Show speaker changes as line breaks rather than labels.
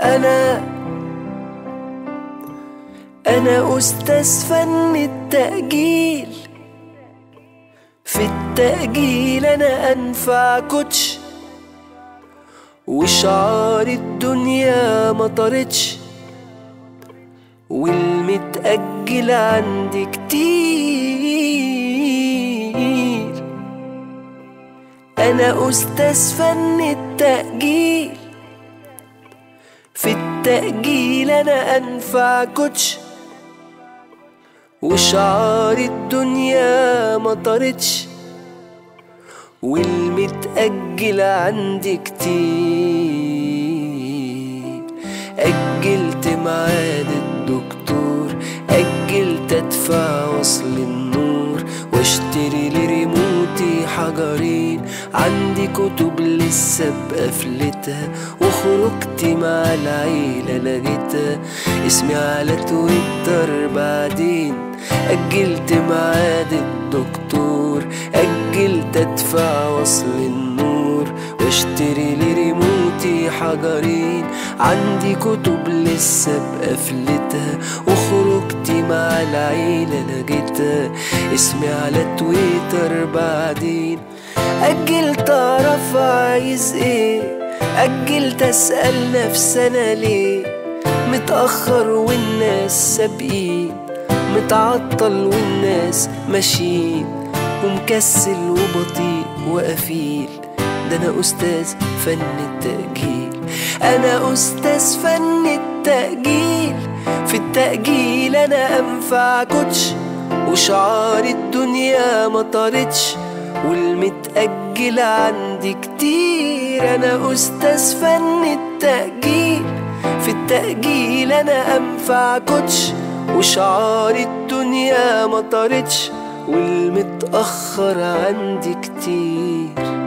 أنا أنا أستاذ فن التأجيل في التأجيل أنا أنفع كوتش وشعار الدنيا مطرتش والمتأجل عندي كتير أنا أستاذ فن التأجيل في التأجيل أنا أنفع كوتش وشعار الدنيا مطرتش والمتأجل عندي كتير أجلت ميعاد الدكتور أجلت أدفع وصل النور واشتري لريموتي حجرين عندي كتب لسه بقفلتها وخرجت مع العيلة لقيتها اسمي على تويتر بعدين أجلت ميعاد الدكتور أجلت أدفع وصل النور واشتري لي ريموتي حجرين عندي كتب لسه بقفلتها وخرجت مع العيلة لقيتها اسمي على تويتر بعدين أجلت أعرف عايز إيه أجلت أسأل نفسي أنا ليه متأخر والناس سابقين متعطل والناس ماشيين ومكسل وبطيء وقفيل ده أنا أستاذ فن التأجيل أنا أستاذ فن التأجيل في التأجيل أنا أنفع كوتش وشعار الدنيا مطرتش والمتأجل عندي كتير أنا أستاذ فن التأجيل في التأجيل أنا أنفع كوتش وشعار الدنيا مطرتش والمتأخر عندي كتير